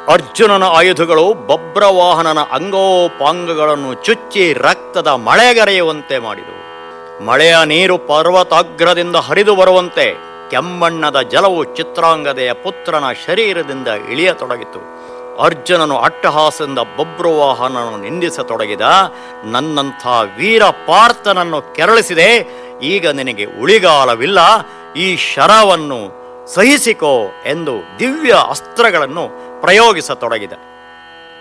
ಅರ್ಜುನನ ಆಯುಧಗಳು ಬಬ್ರವಾಹನನ ಅಂಗೋಪಾಂಗಗಳನ್ನು ಚುಚ್ಚಿ ರಕ್ತದ ಮಳೆಗರೆಯುವಂತೆ ಮಾಡಿದವು ಮಳೆಯ ನೀರು ಪರ್ವತಾಗ್ರದಿಂದ ಹರಿದು ಬರುವಂತೆ ಕೆಮ್ಮಣ್ಣದ ಜಲವು ಚಿತ್ರಾಂಗದೆಯ ಪುತ್ರನ ಶರೀರದಿಂದ ಇಳಿಯತೊಡಗಿತು ಅರ್ಜುನನು ಅಟ್ಟಹಾಸದಿಂದ ಬಬ್ರುವಾಹನನ್ನು ನಿಂದಿಸತೊಡಗಿದ ನನ್ನಂಥ ವೀರ ಪಾರ್ಥನನ್ನು ಕೆರಳಿಸಿದೆ ಈಗ ನಿನಗೆ ಉಳಿಗಾಲವಿಲ್ಲ ಈ ಶರವನ್ನು ಸಹಿಸಿಕೋ ಎಂದು ದಿವ್ಯ ಅಸ್ತ್ರಗಳನ್ನು ಪ್ರಯೋಗಿಸತೊಡಗಿದ